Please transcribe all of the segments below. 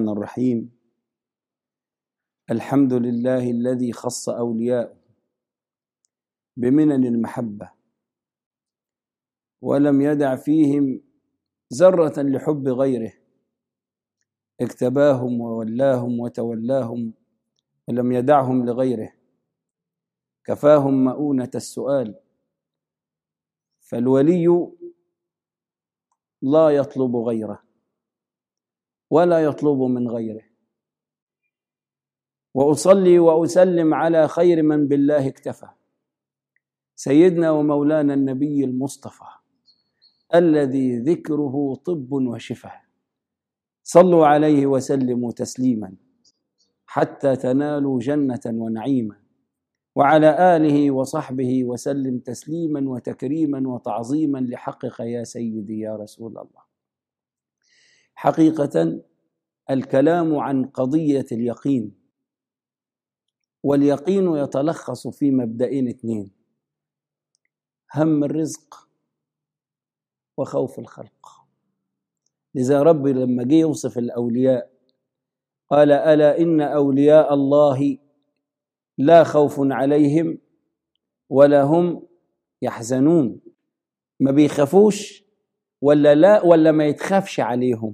الرحمن الرحيم الحمد لله الذي خص أولياءه بمنن المحبة ولم يدع فيهم ذرة لحب غيره اكتباهم وولاهم وتولاهم ولم يدعهم لغيره كفاهم مؤونة السؤال فالولي لا يطلب غيره ولا يطلب من غيره واصلي واسلم على خير من بالله اكتفى سيدنا ومولانا النبي المصطفى الذي ذكره طب وشفاء صلوا عليه وسلموا تسليما حتى تنالوا جنه ونعيما وعلى اله وصحبه وسلم تسليما وتكريما وتعظيما لحقك يا سيدي يا رسول الله حقيقه الكلام عن قضيه اليقين واليقين يتلخص في مبدئين اثنين هم الرزق وخوف الخلق لذا ربي لما جه يوصف الاولياء قال الا ان اولياء الله لا خوف عليهم ولا هم يحزنون ما بيخافوش ولا لا ولا ما يتخافش عليهم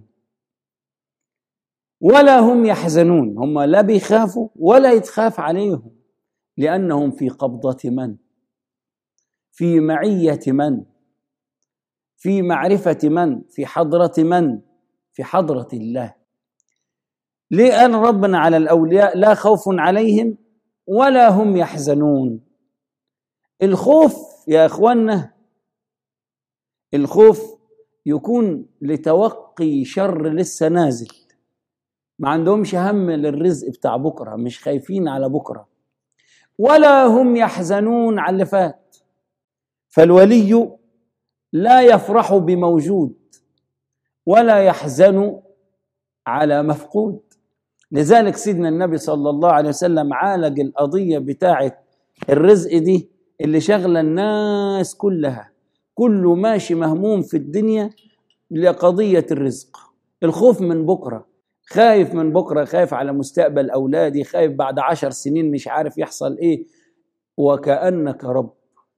ولا هم يحزنون هم لا بيخافوا ولا يتخاف عليهم لانهم في قبضه من في معيه من في معرفه من في حضره من في حضره الله ليه قال ربنا على الاولياء لا خوف عليهم ولا هم يحزنون الخوف يا اخوانا الخوف يكون لتوقي شر لسه نازل ما عندهمش هم للرزق بتاع بكره مش خايفين على بكره ولا هم يحزنون على اللي فات فالولي لا يفرح بموجود ولا يحزن على مفقود لذلك سيدنا النبي صلى الله عليه وسلم عالج القضية بتاعة الرزق دي اللي شغلة الناس كلها كله ماشي مهموم في الدنيا لقضية الرزق الخوف من بكرة خايف من بكرة خايف على مستقبل أولادي خايف بعد عشر سنين مش عارف يحصل إيه وكأنك رب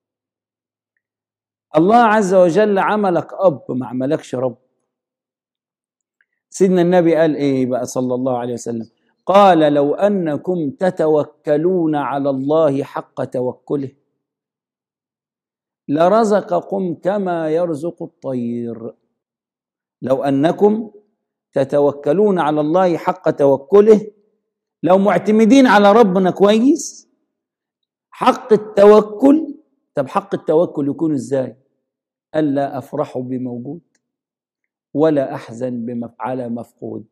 الله عز وجل عملك أب ما عملكش رب سيدنا النبي قال ايه بقى صلى الله عليه وسلم قال لو انكم تتوكلون على الله حق توكله لرزقكم كما يرزق الطير لو انكم تتوكلون على الله حق توكله لو معتمدين على ربنا كويس حق التوكل طب حق التوكل يكون ازاي الا افرح بموجود ولا احزن بمف... على مفقود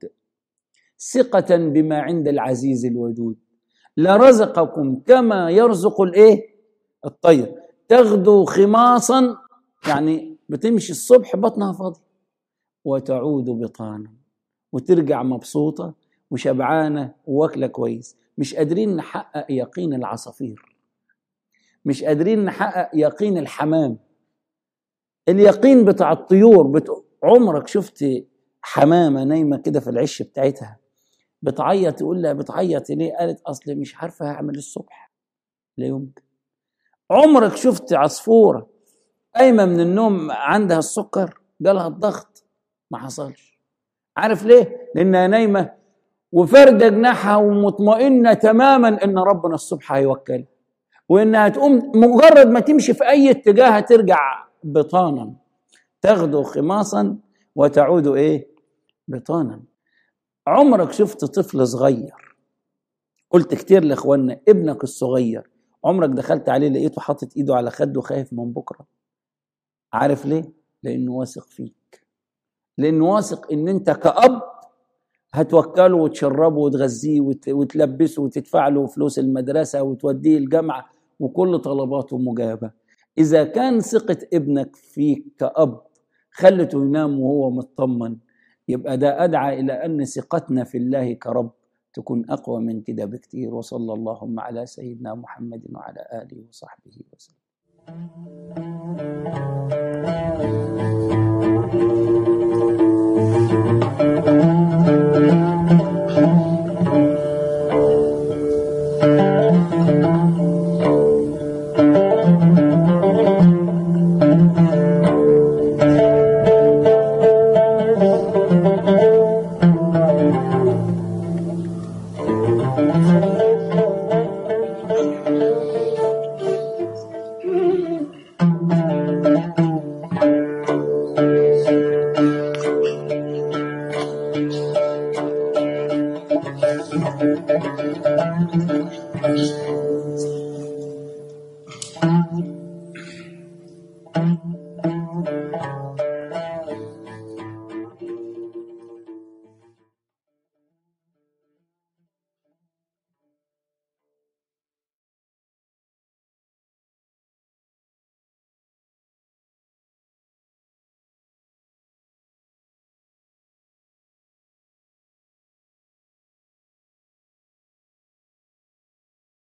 ثقة بما عند العزيز الودود لرزقكم كما يرزق الايه الطير تغدو خماصا يعني بتمشي الصبح بطنها فاضي وتعود بطانا وترجع مبسوطة وشبعانة واكلة كويس مش قادرين نحقق يقين العصافير مش قادرين نحقق يقين الحمام اليقين بتاع الطيور بت... عمرك شفت حمامه نايمه كده في العش بتاعتها بتعيط تقول لها بتعيط ليه قالت اصل مش عارفه هعمل الصبح لا يمكن عمرك شفت عصفوره قايمه من النوم عندها السكر جالها الضغط ما حصلش عارف ليه لانها نايمه وفارده جناحها ومطمئنه تماما ان ربنا الصبح هيوكلها وانها تقوم مجرد ما تمشي في اي اتجاه هترجع بطانا تغدو خماصا وتعود ايه بطانا عمرك شفت طفل صغير قلت كتير لاخواننا ابنك الصغير عمرك دخلت عليه لقيته حاطط ايده على خده خايف من بكره عارف ليه لانه واثق فيك لانه واثق ان انت كاب هتوكله وتشربه وتغذيه وتلبسه وتدفع له فلوس المدرسه وتوديه الجامعه وكل طلباته مجابه اذا كان ثقه ابنك فيك كاب خلته ينام وهو مطمن يبقى ده أدعى إلى أن ثقتنا في الله كرب تكون أقوى من كده بكتير وصلى اللهم على سيدنا محمد وعلى آله وصحبه وسلم Thank you.